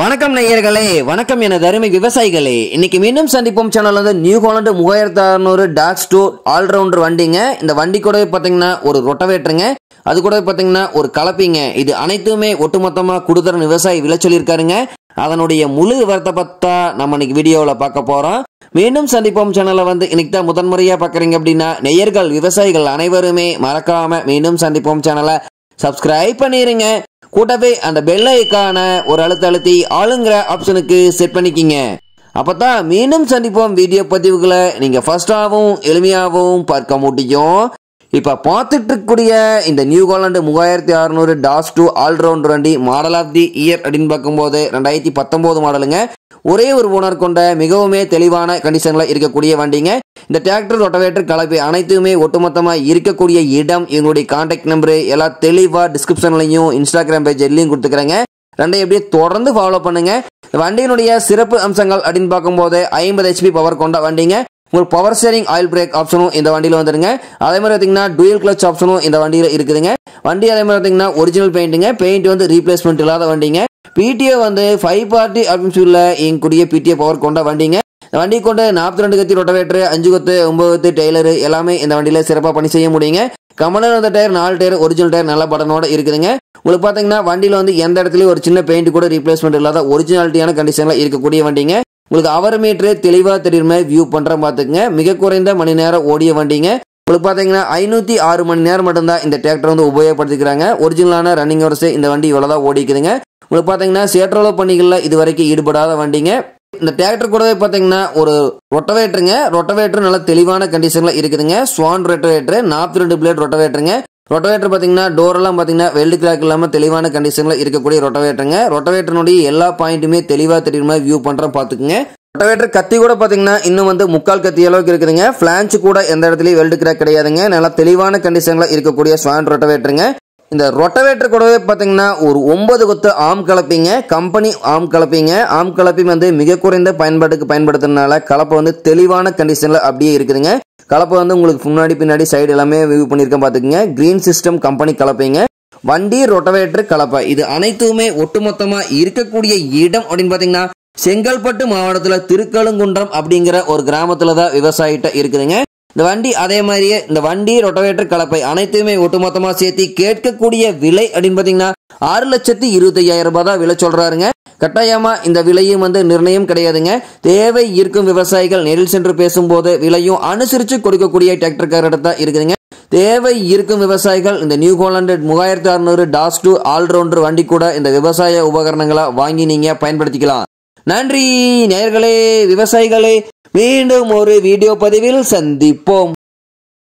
வணக்கம் நேயர்களே வணக்கம் எனது அருமை விவசாயிகளே இன்னைக்கு மீண்டும் சந்திப்போம் சேனல் வந்து நியூ ஹாலண்டு மூவாயிரத்து அறுநூறு டாக் ஸ்டோ ஆல்ரவுண்டர் வண்டிங்க இந்த வண்டி கூட பாத்தீங்கன்னா ஒரு ரொட்டவேட்டருங்க அது கூட பாத்தீங்கன்னா ஒரு கலப்பிங்க இது அனைத்துமே ஒட்டுமொத்தமா குடுதரன் விவசாயி விலை சொல்லியிருக்காருங்க அதனுடைய முழு விவரத்தை பத்தா நம்ம இன்னைக்கு வீடியோவில் பார்க்க போறோம் மீண்டும் சந்திப்போம் சேனலை வந்து இன்னைக்கு தான் முதன்முறையா பார்க்குறீங்க அப்படின்னா நெய்யர்கள் விவசாயிகள் அனைவருமே மறக்காம மீண்டும் சந்திப்போம் சேனலை சப்ஸ்கிரைப் பண்ணிருங்க கூட்டவே அந்த பெல் ஐக்கான ஒரு அழுத்த அழுத்தி ஆளுங்கிற ஆப்ஷனுக்கு செட் பண்ணிக்கிங்க அப்பதான் மீண்டும் சந்திப்போம் வீடியோ பதிவுகளை நீங்க ஃபர்ஸ்டாகவும் எளிமையாகவும் பார்க்க முடியும் இப்ப பார்த்துட்டு இருக்கக்கூடிய இந்த நியூ ஹாலண்டு மூவாயிரத்தி அறுநூறு டாஸ் டூ ஆல்ரவுண்டர் வண்டி மாடல் ஆஃப் தி இயர் அப்படின்னு பார்க்கும்போது ரெண்டாயிரத்தி பத்தொன்பது மாடலுங்க ஒரே ஒரு ஓனர் கொண்ட மிகவுமே தெளிவான கண்டிஷன்ல இருக்கக்கூடிய வண்டிங்க இந்த டிராக்டர் ரொட்டவேட்டர் கலப்பை அனைத்துமே ஒட்டுமொத்தமா இருக்கக்கூடிய இடம் எங்களுடைய கான்டாக்ட் நம்பரு எல்லாம் தெளிவா டிஸ்கிரிப்ஷன்லையும் இன்ஸ்டாகிராம் பேஜ் எல்லையும் கொடுத்துக்கிறேங்க ரெண்டையும் எப்படியே தொடர்ந்து ஃபாலோ பண்ணுங்க இந்த வண்டியினுடைய சிறப்பு அம்சங்கள் அப்படின்னு பார்க்கும்போது ஐம்பது ஹெச்பி பவர் கொண்ட வண்டிங்க உங்களுக்கு பவர் ஷேரிங் ஆயில் பிரேக் ஆப்ஷனும் இந்த வண்டியில் வந்துருங்க அதே மாதிரி பார்த்தீங்கன்னா டூயல் கிளச் ஆப்ஷனும் இந்த வண்டியில் இருக்குதுங்க வண்டி அதே மாதிரி பார்த்தீங்கன்னா ஒரிஜினல் பெயிண்ட்டுங்க பெயிண்ட் வந்து ரீப்ளேஸ்மெண்ட் இல்லாத வண்டிங்க பிடிஓ வந்து ஃபைவ் பார்ட்டி அப்படின்னு எங்கக்கூடிய பிடிஓ பவர் கொண்ட வண்டிங்க இந்த வண்டி கொண்டு நாற்பத்தி ரெண்டு கத்தி ரொட்டவேட்டர் அஞ்சு கொத்து ஒன்பது கத்து டெய்லர் எல்லாமே இந்த வண்டியில் சிறப்பாக பணி செய்ய முடியுங்க கமலர் வந்த டயர் நாலு டயர் ஒரிஜினல் டயர் நல்ல பட்டனோட இருக்குதுங்க உங்களுக்கு பார்த்தீங்கன்னா வண்டியில் வந்து எந்த இடத்துலையும் ஒரு சின்ன பெயிண்ட் கூட ரீப்ளேஸ்மெண்ட் இல்லாத ஒரிஜினாலிட்டியான கண்டிஷனில் இருக்கக்கூடிய வண்டிங்க உங்களுக்கு அவர் மீட்ரு தெளிவாக தெரியுற மாதிரி வியூ பண்ணுறேன் பார்த்துக்குங்க மிக குறைந்த மணி நேரம் ஓடிய வண்டிங்க உங்களுக்கு பார்த்தீங்கன்னா ஐநூற்றி ஆறு மணி நேரம் மட்டும்தான் இந்த டிராக்டர் வந்து உபயோகப்படுத்திக்கிறாங்க ஒரிஜினலான ரன்னிங் ஹவர்ஸ் இந்த வண்டி இவ்வளோதான் ஓடிக்குதுங்க உங்களுக்கு பார்த்தீங்கன்னா சேற்றளவு பணிகளில் இது வரைக்கும் ஈடுபடாத வண்டிங்க இந்த டிராக்டர் கூடவே பார்த்தீங்கன்னா ஒரு ரொட்டவேட்டருங்க ரொட்டவேட்டர் நல்ல தெளிவான கண்டிஷனில் இருக்குதுங்க ஸ்வான் ரொட்டவேட்டர் நாற்பத்தி ரெண்டு பிளேட் ரொட்டவேட்டருங்க ரொட்டவேட்டர் பார்த்தீங்கன்னா டோர் எல்லாம் பார்த்தீங்கன்னா வெல்டு கிராக் இல்லாமல் தெளிவான கண்டிஷனில் இருக்கக்கூடிய ரொட்டவேட்டருங்க ரொட்டவேட்டருடைய எல்லா பாயிண்ட்டுமே தெளிவாக தெரியுற மாதிரி வியூ பண்ணுறோம் பார்த்துக்குங்க ரொட்டவேட்டர் கத்தி கூட பார்த்தீங்கன்னா இன்னும் வந்து முக்கால் கத்தி அளவுக்கு இருக்குதுங்க ஃபிளான்ச் கூட எந்த இடத்துலையும் வெல்டு கிராக் கிடையாதுங்க நல்லா தெளிவான கண்டிஷனில் இருக்கக்கூடிய ஸ்வான் ரொட்டவேட்டருங்க இந்த ரொட்டவேட்டர் கூடவே பார்த்தீங்கன்னா ஒரு ஒன்பது கொத்து ஆம் கலப்பிங்க கம்பெனி ஆம் கலப்பிங்க ஆம் கலப்பி வந்து மிக குறைந்த பயன்பாட்டுக்கு பயன்படுத்துறதுனால கலப்பை வந்து தெளிவான கண்டிஷனில் அப்படியே இருக்குதுங்க கலப்பை வந்து உங்களுக்கு முன்னாடி பின்னாடி சைடு எல்லாமே வியூ பண்ணியிருக்கேன் பார்த்துக்குங்க கிரீன் சிஸ்டம் கம்பெனி கலப்பைங்க வண்டி ரொட்டவேட்டர் கலப்பை இது அனைத்துமே ஒட்டுமொத்தமாக இருக்கக்கூடிய இடம் அப்படின்னு பார்த்தீங்கன்னா செங்கல்பட்டு மாவட்டத்தில் திருக்கழுங்குன்றம் அப்படிங்கிற ஒரு கிராமத்தில் தான் விவசாயிட்ட இருக்குதுங்க இந்த வண்டி அதே மாதிரியே இந்த வண்டி ரொட்டவேட்டர் கலப்பை அனைத்துமே ஒட்டுமொத்தமாக சேர்த்து கேட்கக்கூடிய விலை அப்படின்னு பார்த்தீங்கன்னா ஆறு லட்சத்தி இருபத்தி ஐயாயிரம் ரூபாய் தான் விலை சொல்றாருங்க கட்டாயமா இந்த விலையும் வந்து நிர்ணயம் கிடையாதுங்க தேவை இருக்கும் விவசாயிகள் நெல் சென்று பேசும்போது விலையும் அனுசரித்து கொடுக்கக்கூடிய டிராக்டர் தான் இருக்குதுங்க தேவை இருக்கும் விவசாயிகள் இந்த நியூ ஹோலாண்டு மூவாயிரத்தி அறுநூறு டாஸ் டூ ஆல்ரவுண்டர் வண்டி கூட இந்த விவசாய உபகரணங்களை வாங்கி நீங்க பயன்படுத்திக்கலாம் நன்றி நேயர்களே விவசாயிகளே மீண்டும் ஒரு வீடியோ பதிவில் சந்திப்போம்